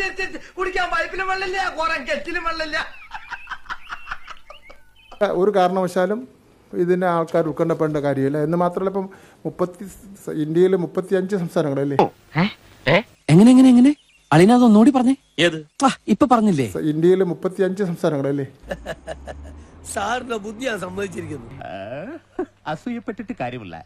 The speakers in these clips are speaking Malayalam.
കുടിക്കാൻ പൈപ്പിലും വെള്ളമില്ല കുറെ കെറ്റിലും വെള്ളമില്ല ഒരു കാരണവശാലും ഇതിനെ ആൾക്കാർ ഉത്കണ്ഠപ്പെടേണ്ട കാര്യമില്ല എന്ന് മാത്രമല്ല ഇപ്പം മുപ്പത്തി ഇന്ത്യയിൽ മുപ്പത്തി അഞ്ച് സംസ്ഥാനങ്ങളല്ലേ എങ്ങനെ എങ്ങനെ എങ്ങനെ അളിന അതൊന്നുകൂടി പറഞ്ഞേ ഏത് ഇപ്പൊ പറഞ്ഞില്ലേ ഇന്ത്യയിൽ മുപ്പത്തി അഞ്ച് സംസ്ഥാനങ്ങളല്ലേ സാറിന്റെ ബുദ്ധിയാണ് സമ്മതിച്ചിരിക്കുന്നത് അസൂയപ്പെട്ടിട്ട് കാര്യമില്ല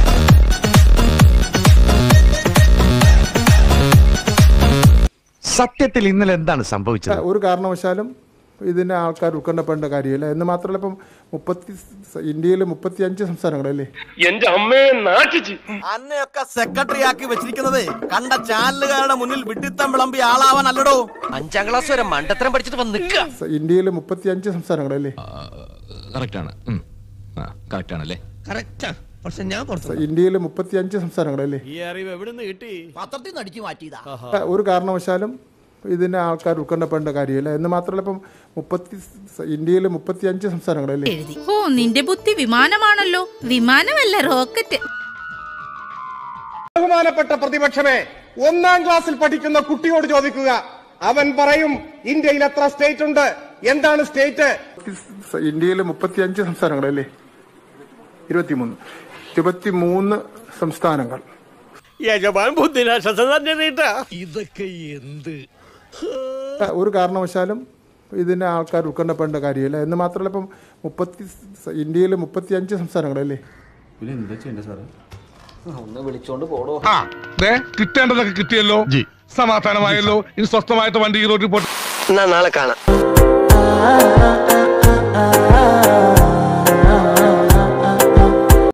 സത്യത്തിൽ ഇന്നലെ എന്താണ് സംഭവിച്ചത് ഒരു കാരണവശാലും ഇതിനെ ആൾക്കാർ ഉത്കണ്ഠപ്പെടേണ്ട കാര്യമില്ല എന്ന് മാത്രമല്ല ഇപ്പം മുപ്പത്തി ഇന്ത്യയിൽ മുപ്പത്തി അഞ്ച് സംസ്ഥാനങ്ങളല്ലേ എന്റെ അമ്മയെ നാട്ടിച്ച് അന്നെയൊക്കെ സെക്രട്ടറി ആക്കി വെച്ചിരിക്കുന്നത് കണ്ട ചാനലുകാരുടെ മുന്നിൽ വിഡിത്തം വിളമ്പി ആളാവാൻ അല്ലടോ അഞ്ചാം ക്ലാസ് വരെ മണ്ടത്തരം പഠിച്ചിട്ട് വന്ന് നിൽക്കുക ഇന്ത്യയിൽ മുപ്പത്തി അഞ്ച് സംസ്ഥാനങ്ങളല്ലേ കറക്റ്റാണ് കറക്റ്റാണല്ലേ കറക്റ്റാ പക്ഷെ ഞാൻ പുറത്തു ഇന്ത്യയിൽ മുപ്പത്തി അഞ്ച് സംസ്ഥാനങ്ങളല്ലേ ഈ അറിവ് എവിടെ നിന്ന് കിട്ടി പത്രത്തിൽ നിന്ന് അടിച്ചു മാറ്റിയതാ ഒരു കാരണവശാലും ഇതിനെ ആൾക്കാർ ഉത്കണ്ഠപ്പെടേണ്ട കാര്യമില്ല എന്ന് മാത്രമല്ല ഇപ്പം മുപ്പത്തി ഇന്ത്യയിൽ മുപ്പത്തി അഞ്ച് സംസ്ഥാനങ്ങളല്ലേ എഴുതി ഓ നിന്റെ ബുദ്ധി വിമാനമാണല്ലോ വിമാനമല്ല റോക്കറ്റ് ബഹുമാനപ്പെട്ട പ്രതിപക്ഷമേ ഒന്നാം ക്ലാസ്സിൽ പഠിക്കുന്ന കുട്ടിയോട് ചോദിക്കുക അവൻ പറയും ഇന്ത്യയിൽ എത്ര സ്റ്റേറ്റ് ഉണ്ട് എന്താണ് സ്റ്റേറ്റ് ഇന്ത്യയിൽ മുപ്പത്തി അഞ്ച് സംസ്ഥാനങ്ങളല്ലേ ഇരുപത്തിമൂന്ന് ഇരുപത്തിമൂന്ന് സംസ്ഥാനങ്ങൾ യജമാൻ ബുദ്ധിരാക്ഷസൻ തന്നെ നീട്ടാ ഇതൊക്കെ എന്ത് ഒരു കാരണവശാലും ഇതിനെ ആൾക്കാർ ഉത്കണ്ഠപ്പെടേണ്ട കാര്യമില്ല എന്ന് മാത്രമല്ല ഇപ്പം മുപ്പത്തി ഇന്ത്യയിൽ മുപ്പത്തി അഞ്ച് സംസ്ഥാനങ്ങളല്ലേ കിട്ടേണ്ടതൊക്കെ കിട്ടിയല്ലോ സമാധാനമായല്ലോ ഇനി സ്വസ്ഥമായിട്ട് വണ്ടി ഈ റോഡിൽ പോട്ടെ എന്നാ നാളെ കാണാം